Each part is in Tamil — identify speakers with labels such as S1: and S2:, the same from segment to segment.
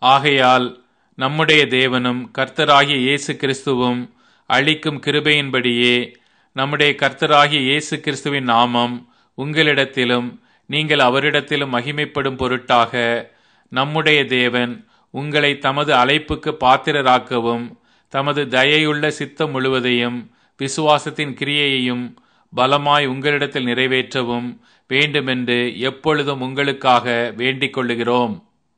S1: ஆகையால் நம்முடைய தேவனும் கர்த்தராகிய இயேசு கிறிஸ்துவும் அளிக்கும் கிருபையின்படியே நம்முடைய கர்த்தராகிய இயேசு கிறிஸ்துவின் நாமம் உங்களிடத்திலும் நீங்கள் அவரிடத்திலும் மகிமைப்படும் பொருட்டாக நம்முடைய தேவன் உங்களை தமது அழைப்புக்கு பாத்திரராக்கவும் தமது தயையுள்ள சித்தம் முழுவதையும் விசுவாசத்தின் கிரியையையும் பலமாய் உங்களிடத்தில் நிறைவேற்றவும் வேண்டுமென்று எப்பொழுதும் உங்களுக்காக வேண்டிக் கொள்ளுகிறோம்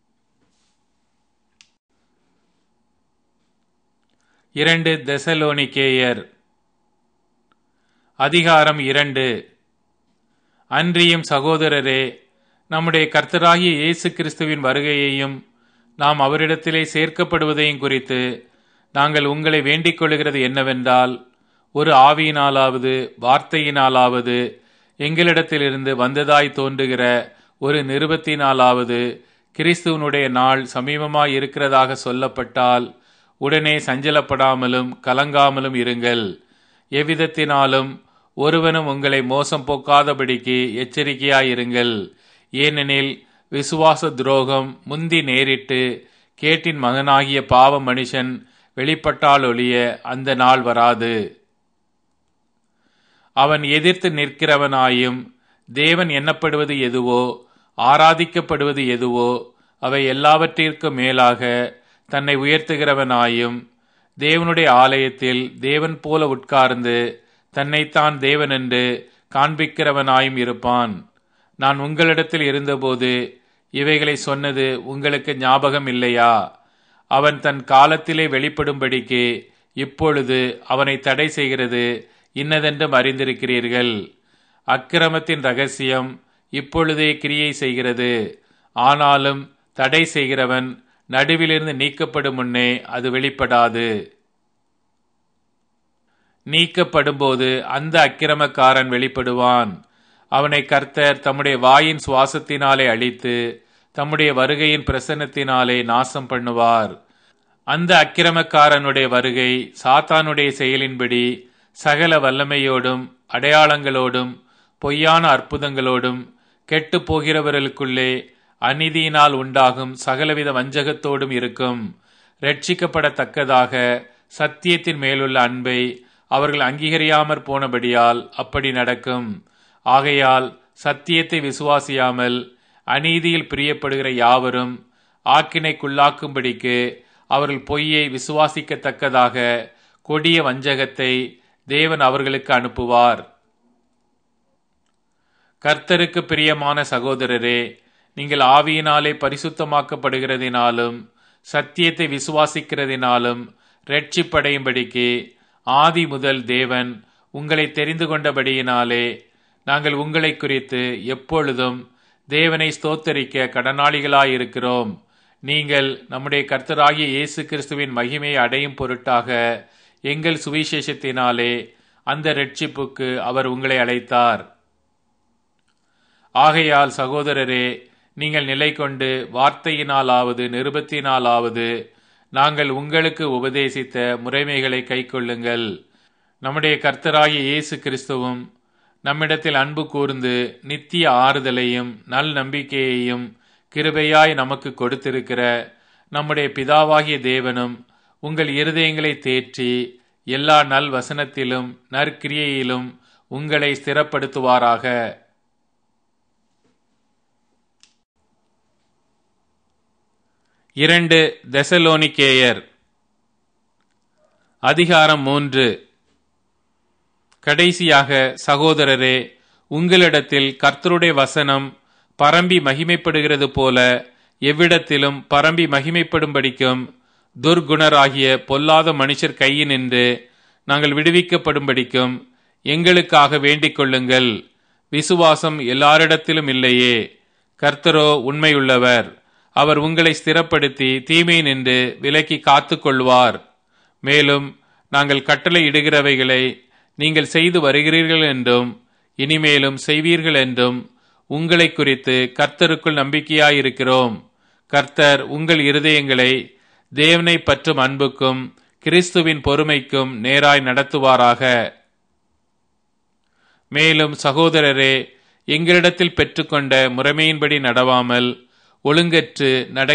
S1: இரண்டு தெசலோனிக்கேயர் அதிகாரம் இரண்டு அன்றியும் சகோதரரே நம்முடைய கர்த்தராகிய இயேசு கிறிஸ்துவின் வருகையையும் நாம் அவரிடத்திலே சேர்க்கப்படுவதையும் குறித்து நாங்கள் உங்களை வேண்டிக் கொள்கிறது என்னவென்றால் ஒரு ஆவியினாலாவது வார்த்தையினாலாவது எங்களிடத்திலிருந்து வந்ததாய் தோன்றுகிற ஒரு நிருபத்தினாலாவது கிறிஸ்துவனுடைய நாள் சமீபமாய் இருக்கிறதாக சொல்லப்பட்டால் உடனே சஞ்சலப்படாமலும் கலங்காமலும் இருங்கள் எவ்விதத்தினாலும் ஒருவனும் உங்களை மோசம் போக்காதபடிக்கு எச்சரிக்கையாயிருங்கள் ஏனெனில் விசுவாச துரோகம் முந்தி நேரிட்டு கேட்டின் மகனாகிய பாவ மனுஷன் வெளிப்பட்டால் ஒழிய அந்த நாள் வராது அவன் எதிர்த்து நிற்கிறவனாயும் தேவன் எண்ணப்படுவது எதுவோ ஆராதிக்கப்படுவது எதுவோ அவை எல்லாவற்றிற்கும் மேலாக தன்னை உயர்த்துகிறவனாயும் தேவனுடைய ஆலயத்தில் தேவன் போல உட்கார்ந்து தன்னைத்தான் தேவன் என்று காண்பிக்கிறவனாயும் இருப்பான் நான் உங்களிடத்தில் இருந்தபோது இவைகளை சொன்னது உங்களுக்கு ஞாபகம் இல்லையா அவன் தன் காலத்திலே வெளிப்படும்படிக்கு இப்பொழுது அவனை தடை செய்கிறது இன்னதென்றும் அறிந்திருக்கிறீர்கள் அக்கிரமத்தின் ரகசியம் இப்பொழுதே கிரியை செய்கிறது ஆனாலும் தடை செய்கிறவன் நடுவிலிருந்து நீக்கப்படும் முன்னே அது வெளிப்படாது நீக்கப்படும்போது அந்த அக்கிரமக்காரன் வெளிப்படுவான் அவனை கர்த்தர் தம்முடைய வாயின் சுவாசத்தினாலே அழித்து தம்முடைய வருகையின் பிரசன்னத்தினாலே நாசம் பண்ணுவார் அந்த அக்கிரமக்காரனுடைய வருகை சாத்தானுடைய செயலின்படி சகல வல்லமையோடும் அடையாளங்களோடும் பொய்யான அற்புதங்களோடும் கெட்டு போகிறவர்களுக்குள்ளே அநீதியினால் உண்டாகும் சகலவித வஞ்சகத்தோடும் இருக்கும் ரட்சிக்கப்படத்தக்கதாக சத்தியத்தின் மேலுள்ள அன்பை அவர்கள் அங்கீகரியாமற் போனபடியால் அப்படி நடக்கும் ஆகையால் சத்தியத்தை விசுவாசியாமல் அநீதியில் பிரியப்படுகிற யாவரும் ஆக்கினைக்குள்ளாக்கும்படிக்கு அவர்கள் பொய்யை விசுவாசிக்கத்தக்கதாக கொடிய வஞ்சகத்தை தேவன் அவர்களுக்கு அனுப்புவார் கர்த்தருக்கு பிரியமான சகோதரரே நீங்கள் ஆவியினாலே பரிசுத்தமாக்கப்படுகிறதினாலும் சத்தியத்தை விசுவாசிக்கிறதினாலும் ரட்சிப்படையும்படிக்கு ஆதி முதல் தேவன் உங்களை தெரிந்து கொண்டபடியினாலே நாங்கள் உங்களை குறித்து எப்பொழுதும் தேவனை ஸ்தோத்தரிக்க கடனாளிகளாயிருக்கிறோம் நீங்கள் நம்முடைய கர்த்தராகிய இயேசு கிறிஸ்துவின் மகிமையை அடையும் பொருட்டாக எங்கள் சுவிசேஷத்தினாலே அந்த ரட்சிப்புக்கு அவர் உங்களை அழைத்தார் ஆகையால் சகோதரரே நீங்கள் நிலை கொண்டு வார்த்தையினாலாவது நிருபத்தினாலாவது நாங்கள் உங்களுக்கு உபதேசித்த முறைமைகளை கைக்கொள்ளுங்கள் நம்முடைய கர்த்தராகிய இயேசு கிறிஸ்துவும் நம்மிடத்தில் அன்பு கூர்ந்து நித்திய ஆறுதலையும் நல் நம்பிக்கையையும் கிருபையாய் நமக்கு கொடுத்திருக்கிற நம்முடைய பிதாவாகிய தேவனும் உங்கள் இருதயங்களை தேற்றி எல்லா நல் வசனத்திலும் நற்கிரியையிலும் உங்களை ஸ்திரப்படுத்துவாராக இரண்டு தெசலோனிக்கேயர் அதிகாரம் மூன்று கடைசியாக சகோதரரே உங்களிடத்தில் கர்த்தருடைய வசனம் பரம்பி மகிமைப்படுகிறது போல எவ்விடத்திலும் பரம்பி மகிமைப்படும்படிக்கும் துர்குணராகிய பொல்லாத மனுஷர் கையினின்று நாங்கள் விடுவிக்கப்படும்படிக்கும் எங்களுக்காக வேண்டிக் கொள்ளுங்கள் விசுவாசம் எல்லாரிடத்திலும் இல்லையே கர்த்தரோ உண்மையுள்ளவர் அவர் உங்களை ஸ்திரப்படுத்தி தீமை நின்று விலக்கி காத்து கொள்வார் மேலும் நாங்கள் கட்டளை இடுகிறவைகளை நீங்கள் செய்து வருகிறீர்கள் என்றும் இனிமேலும் செய்வீர்கள் என்றும் உங்களை குறித்து கர்த்தருக்குள் நம்பிக்கையாயிருக்கிறோம் கர்த்தர் உங்கள் இருதயங்களை தேவனை பற்றும் அன்புக்கும் கிறிஸ்துவின் பொறுமைக்கும் நேராய் நடத்துவாராக மேலும் சகோதரரே எங்களிடத்தில் பெற்றுக்கொண்ட முறைமையின்படி நடவாமல் ஒழுங்கற்று நட